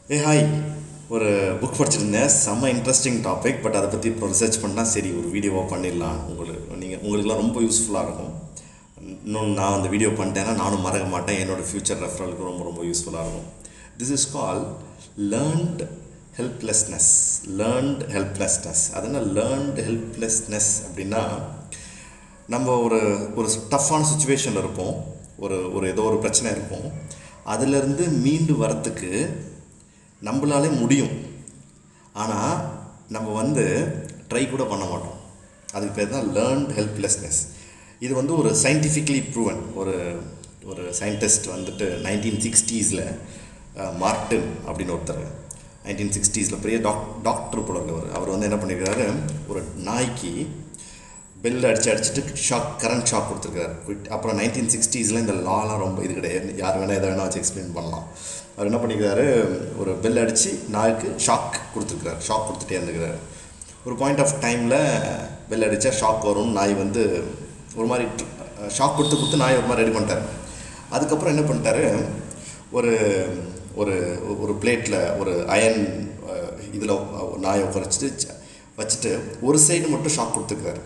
ஏ hi ஒரு book படிச்சிருந்தேன் செம்ம interesting topic but அதை பற்றி இப்போ ரிசர்ச் பண்ணால் சரி ஒரு வீடியோவாக பண்ணிடலாம் உங்களுக்கு நீங்கள் உங்களுக்குலாம் ரொம்ப யூஸ்ஃபுல்லாக இருக்கும் இன்னொன்று நான் அந்த வீடியோ பண்ணிட்டேன்னா நானும் மறக்க மாட்டேன் என்னோடய ஃப்யூச்சர் ரெஃபரலுக்கு ரொம்ப ரொம்ப யூஸ்ஃபுல்லாக இருக்கும் this is call learned helplessness learned helplessness அது என்ன லேர்ன்ட் ஹெல்ப்லெஸ்னஸ் அப்படின்னா நம்ம ஒரு ஒரு டஃப்பான சுச்சுவேஷனில் இருப்போம் ஒரு ஒரு ஏதோ ஒரு பிரச்சனை இருக்கும் அதிலிருந்து மீண்டு வரத்துக்கு நம்மளாலே முடியும் ஆனால் நம்ம வந்து ட்ரை கூட பண்ண மாட்டோம் அதுக்கு பேர் தான் லேர்ன்ட் ஹெல்ப்லெஸ்னஸ் இது வந்து ஒரு சயின்டிஃபிக்லி ப்ரூவன் ஒரு ஒரு சயின்டிஸ்ட் வந்துட்டு நைன்டீன் சிக்ஸ்டீஸில் மார்டின் அப்படின்னு ஒருத்தர் நைன்டீன் சிக்ஸ்டீஸில் பெரிய டாக் டாக்டர் போல இருக்கவர் அவர் வந்து என்ன பண்ணியிருக்காரு ஒரு நாய்க்கு பெல் அடித்து அடிச்சுட்டு ஷாக் கரண்ட் ஷாக் கொடுத்துருக்காரு குயிட் அப்புறம் நைன்டீன் சிக்ஸ்டீஸில் இந்த லாலாம் ரொம்ப இது கிடையாது யார் வேணால் எதை வேணால் வச்சு எக்ஸ்பிளைன் பண்ணலாம் அவர் என்ன பண்ணிக்கிறாரு ஒரு பெல் அடித்து நாய்க்கு ஷாக் கொடுத்துருக்காரு ஷாக் கொடுத்துட்டே இருந்துக்கிறாரு ஒரு பாயிண்ட் ஆஃப் டைமில் பெல் அடித்தா ஷாக் வரும் நாய் வந்து ஒரு மாதிரி ஷாக் கொடுத்து கொடுத்து நாய் ஒரு மாதிரி ரெடி பண்ணிட்டார் அதுக்கப்புறம் என்ன பண்ணிட்டாரு ஒரு ஒரு ஒரு பிளேட்டில் ஒரு அயன் இதில் நாயை உட்காரச்சிட்டு வச்சுட்டு ஒரு சைடு மட்டும் ஷாக் கொடுத்துருக்காரு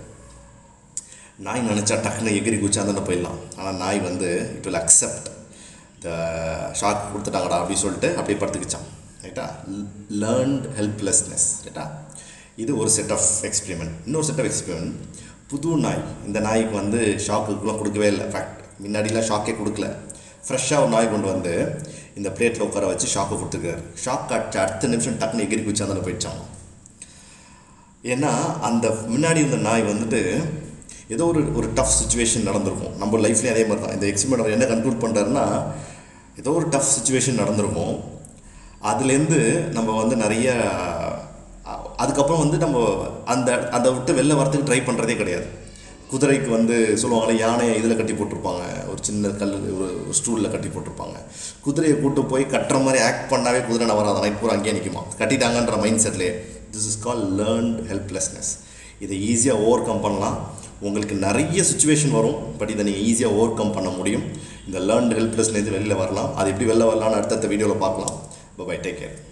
நாய் நினச்சா டக்குன்னு எகிரி குச்சா தானே போயிடலாம் ஆனால் நாய் வந்து it will accept the shock கொடுத்துட்டாங்கடா அப்படின்னு சொல்லிட்டு அப்படியே படுத்துக்கிச்சான் ரைட்டா லேர்ன்ட் ஹெல்ப்லெஸ்னஸ் ரைட்டா இது ஒரு செட் ஆஃப் எக்ஸ்பிரிமெண்ட் இன்னொரு செட் ஆஃப் எக்ஸ்பிரிமெண்ட் புது நாய் இந்த நாய்க்கு வந்து ஷாக்குக்குலாம் கொடுக்கவே இல்லை ஃபேக்ட் முன்னாடிலாம் ஷாக்கே கொடுக்கல ஃப்ரெஷ்ஷாக ஒரு நாய் கொண்டு வந்து இந்த பிளேட்டில் உட்கார வச்சு ஷாக்கை கொடுத்துருக்காரு ஷாக் காட்சி அடுத்த நிமிஷம் டக்குன்னு எகிரி குச்சா தானே போயிடுச்சான் ஏன்னா அந்த முன்னாடி இருந்த நாய் வந்துட்டு ஏதோ ஒரு ஒரு டஃப் சுச்சுவேஷன் நடந்திருக்கும் நம்ம லைஃப்லேயும் அதே மாதிரி தான் இந்த எக்ஸ்பிரிமெண்ட் அவர் என்ன கன்க்ளூட் பண்ணுறாருன்னா ஏதோ ஒரு டஃப் சுச்சுவேஷன் நடந்திருக்கும் அதுலேருந்து நம்ம வந்து நிறைய அதுக்கப்புறம் வந்து நம்ம அந்த அதை விட்டு வெளில வரத்துக்கு ட்ரை பண்ணுறதே கிடையாது குதிரைக்கு வந்து சொல்லுவாங்களே யானையை இதில் கட்டி போட்டிருப்பாங்க ஒரு சின்ன கல் ஒரு ஸ்டூலில் கட்டி போட்டிருப்பாங்க குதிரையை கூட்டு போய் கட்டுற மாதிரி ஆக்ட் பண்ணாவே குதிரை நவராத நைட் பூரா அங்கேயே நிற்குமா கட்டிட்டாங்கன்ற மைண்ட் செட்லேயே this is call learned helplessness இதை ஈஸியாக ஓவர் கம் பண்ணலாம் உங்களுக்கு நிறைய சுச்சுவேஷன் வரும் பட் இதை நீங்கள் ஈஸியாக ஓவர் கம் பண்ண முடியும் இந்த லேர்ன்ட் ஹெல்ப்லெஸ்லேருந்து வெளியில் வரலாம் அது எப்படி வெளில வரலாம்னு அடுத்தடுத்த வீடியோவில் பார்க்கலாம் பை டேக் கேர்